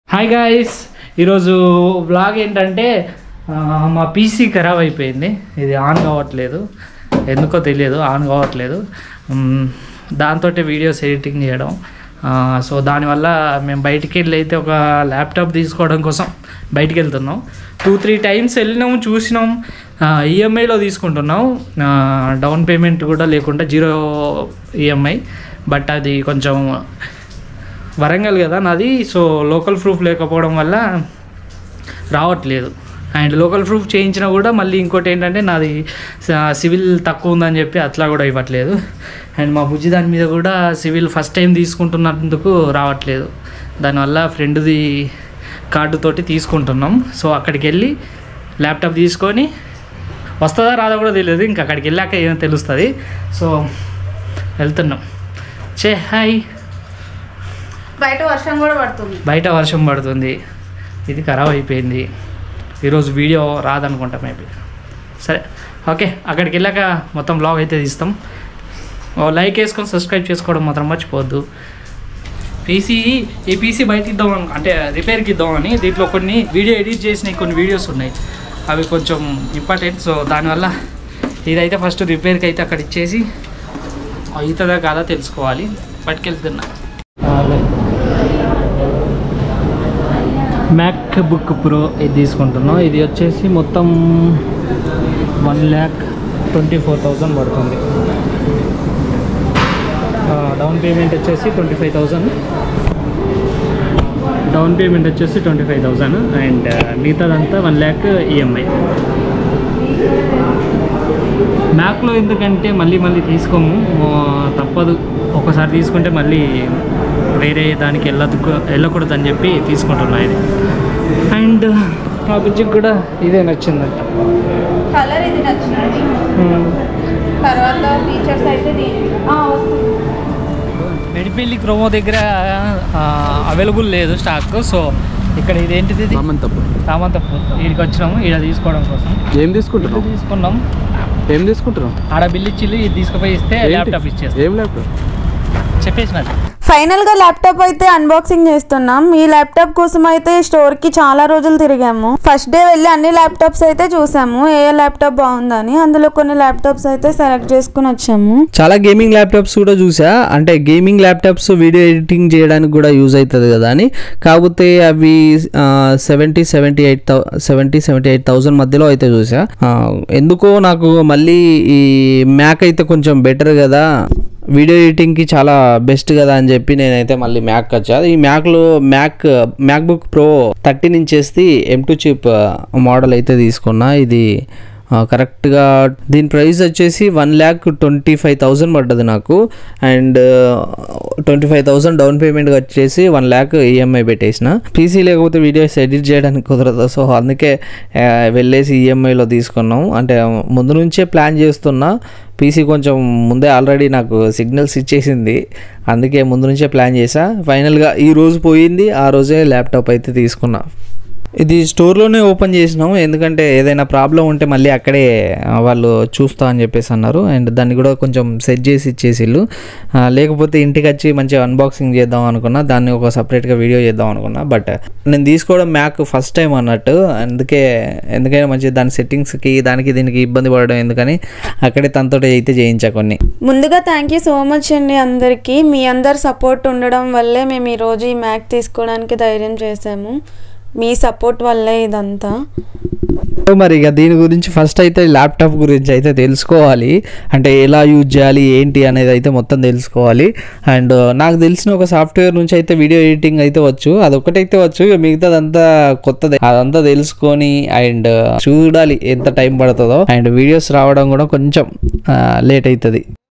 Hi guys ఈరోజు blog ఏంటంటే ఆ, మా పీసీ ఖరాబ్ అయిపోయింది ఇది ఆన్ కావట్లేదు ఎందుకో తెలియదు ఆన్ కావట్లేదు దాంతో వీడియోస్ ఎడిటింగ్ చేయడం ఆ, సో దానివల్ల మేము బయటికి వెళ్ళి అయితే ఒక ల్యాప్టాప్ తీసుకోవడం కోసం బయటికి వెళ్తున్నాం టూ త్రీ టైమ్స్ వెళ్ళినాం చూసినాం ఈఎంఐలో తీసుకుంటున్నాం ఆ, డౌన్ పేమెంట్ కూడా లేకుండా జీరో ఈఎంఐ బట్ అది కొంచెం వరంగల్ కదా నాది సో లోకల్ ప్రూఫ్ లేకపోవడం వల్ల రావట్లేదు అండ్ లోకల్ ప్రూఫ్ చేయించినా కూడా మళ్ళీ ఇంకోటి ఏంటంటే నాది స- సివిల్ తక్కువ ఉందని చెప్పి అట్లా కూడా ఇవ్వట్లేదు అండ్ మా బుజ్జి దాని మీద కూడా సివిల్ ఫస్ట్ టైం తీసుకుంటున్నందుకు రావట్లేదు దానివల్ల ఫ్రెండ్ది కార్డుతోటి తీసుకుంటున్నాం సో అక్కడికి వెళ్ళి ల్యాప్టాప్ తీసుకొని వస్తుందా రాదా కూడా తెలియదు ఇంకా అక్కడికి వెళ్ళాక ఏమో తెలుస్తుంది సో వెళ్తున్నాం చే హాయ్ బయట వర్షం కూడా పడుతుంది బయట వర్షం పడుతుంది ఇది ఖరాబ్ అయిపోయింది ఈరోజు వీడియో రాదనుకుంటా మేబీ సరే ఓకే అక్కడికి వెళ్ళాక మొత్తం బ్లాగ్ అయితే తీస్తాం ఓ లైక్ వేసుకొని సబ్స్క్రైబ్ చేసుకోవడం మాత్రం మర్చిపోవద్దు పీసీ ఈ పీసీ బయట ఇద్దాం అను- అంటే రిపేర్కి ఇద్దామని దీంట్లో కొన్ని వీడియో ఎడిట్ చేసిన కొన్ని వీడియోస్ ఉన్నాయి అవి కొంచెం ఇంపార్టెంట్ సో దానివల్ల ఇదైతే ఫస్ట్ రిపేర్కి అయితే అక్కడ ఇచ్చేసి అవుతుందా కాదా తెలుసుకోవాలి పట్టుకెళ్తున్నా మ్యాక్ బుక్ ప్రో ఇది తీసుకుంటున్నాం ఇది వచ్చేసి మొత్తం one lakh twenty four thousand పడుతుంది డౌన్ పేమెంట్ వచ్చేసి twenty five thousand down payment వచ్చేసి ట్వంటీ ఫైవ్ థౌజండ్ అండ్ మిగతాదంతా వన్ ల్యాక్ ఈఎంఐ మ్యాక్లో ఎందుకంటే మళ్ళీ మళ్ళీ తీసుకోము ఆ, తప్పదు ఒకసారి తీసుకుంటే మళ్ళీ వేరే దానికి వెళ్ళదు వెళ్ళకూడదని చెప్పి తీసుకుంటున్నా ఇది అండ్ మా బుజ్జికి కూడా ఇదే నచ్చిందంట కలర్ ఇది నచ్చింది తర్వాత ఫీచర్స్ అయితే దీని ఆ, వస్తుంది మెడిపల్లి క్రోమో దగ్గర అవైలబుల్ లేదు స్టాక్ సో ఇక్కడ ఇదేంటిది ఇది తప్పు సామంతపు వీడికి వచ్చినాము ఇక్కడ తీసుకోవడం కోసం ఏం ఇల్లు తీసుకుంటున్నావు తీసుకున్నాం ఏం తీసుకుంటున్నావు ఆడ బిల్ ఇచ్చి ఇది తీసుకుపోయి ఇస్తే ఏంటి? ల్యాప్టాప్ ఇచ్చేస్తాం ఏం ల్యాప్టాప్ చెప్పేసినది ఫైనల్ గా ల్యాప్టాప్ అయితే అన్బాక్సింగ్ చేస్తున్నాం ఈ ల్యాప్టాప్ కోసం అయితే స్టోర్ కి చాలా రోజులు తిరిగాము ఫస్ట్ డే వెళ్ళి అన్ని ల్యాప్టాప్స్ అయితే చూసాము ఏ ల్యాప్టాప్ బాగుందని అందులో కొన్ని ల్యాప్టాప్స్ అయితే సెలెక్ట్ చేసుకుని వచ్చాము చాలా గేమింగ్ ల్యాప్టాప్స్ కూడా చూసా అంటే గేమింగ్ ల్యాప్టాప్స్ వీడియో ఎడిటింగ్ చేయడానికి కూడా యూజ్ అవుతుంది కదా అని కాకపోతే అవి seventy seventy eight thou seventy seventy eight thousand మధ్యలో అయితే చూసా ఆ, ఎందుకో నాకు మళ్ళీ ఈ మ్యాక్ అయితే కొంచెం బెటర్ కదా వీడియో ఎడిటింగ్కి చాలా బెస్ట్ కదా అని చెప్పి నేనైతే మళ్ళీ మ్యాక్ వచ్చా ఈ మ్యాక్లో మ్యాక్ మ్యాక్బుక్ ప్రో థర్టీన్ ఇంచెస్ది ఎం టూ చిప్ మోడల్ అయితే తీసుకున్నా ఇది ఆ, కరెక్ట్గా దీని ప్రైస్ వచ్చేసి one lakh twenty five thousand పడ్డది నాకు and twenty five thousand down payment వచ్చేసి వన్ ల్యాక్ ఈఎంఐ పెట్టేసిన పీసీ లేకపోతే వీడియోస్ ఎడిట్ చేయడానికి కుదరదు సో అందుకే ఆ, వెళ్ళేసి ఈఎంఐలో తీసుకున్నాం అంటే ముందు నుంచే ప్లాన్ చేస్తున్నా పీసీ కొంచెం ముందే ఆల్రెడీ నాకు సిగ్నల్స్ ఇచ్చేసింది అందుకే ముందు నుంచే ప్లాన్ చేసా ఫైనల్గా ఈ రోజు పోయింది ఆ రోజే ల్యాప్టాప్ అయితే తీసుకున్నా ఇది స్టోర్లోనే ఓపెన్ చేసినాం ఎందుకంటే ఏదైనా ప్రాబ్లం ఉంటే మళ్ళీ అక్కడే ఆ, వాళ్ళు చూస్తా అని చెప్పేసి అన్నారు అండ్ దాన్ని కూడా కొంచెం సెట్ చేసి ఇచ్చేసిళ్ళు ఆ, లేకపోతే ఇంటికి వచ్చి మంచిగా అన్బాక్సింగ్ చేద్దాం అనుకున్నా దాన్ని ఒక సపరేట్గా వీడియో చేద్దాం అనుకున్నా బట్ నేను తీసుకోవడం మ్యాక్ ఫస్ట్ టైం అన్నట్టు అందుకే ఎందుకైనా మంచి దాని సెట్టింగ్స్కి దానికి దీనికి ఇబ్బంది పడడం ఎందుకని అక్కడే తనతో అయితే చేయించా కొన్ని ముందుగా థ్యాంక్ యూ సో మచ్ అండి అందరికీ మీ అందరు సపోర్ట్ ఉండడం వల్లే మేము ఈరోజు ఈ మ్యాక్ తీసుకోవడానికి ధైర్యం చేసాము మీ సపోర్ట్ వల్లే ఇదంతా సో మరి ఇక దీని గురించి ఫస్ట్ అయితే ల్యాప్టాప్ గురించి అయితే తెలుసుకోవాలి అంటే ఎలా యూజ్ చేయాలి ఏంటి అనేది అయితే మొత్తం తెలుసుకోవాలి అండ్ నాకు తెలిసిన ఒక సాఫ్ట్వేర్ నుంచి అయితే వీడియో ఎడిటింగ్ అయితే వచ్చు అదొకటైతే వచ్చు ఇక మిగతాదంతా కొత్తది అదంతా తెలుసుకొని అండ్ చూడాలి ఎంత టైం పడుతుందో అండ్ వీడియోస్ రావడం కూడా కొంచెం లేట్ అవుతుంది